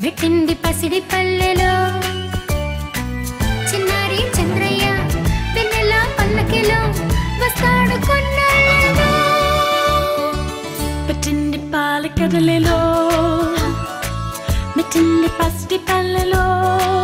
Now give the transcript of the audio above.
పెట్టింది పసిడి పల్లెలో చిన్నారి చంద్రయ్య వెన్నెల పల్లకిలో వస్తాడు కొన్నాళ్ళలో పెట్టింది పాల కదలిలో మెట్టింది పసిడి పల్లెలో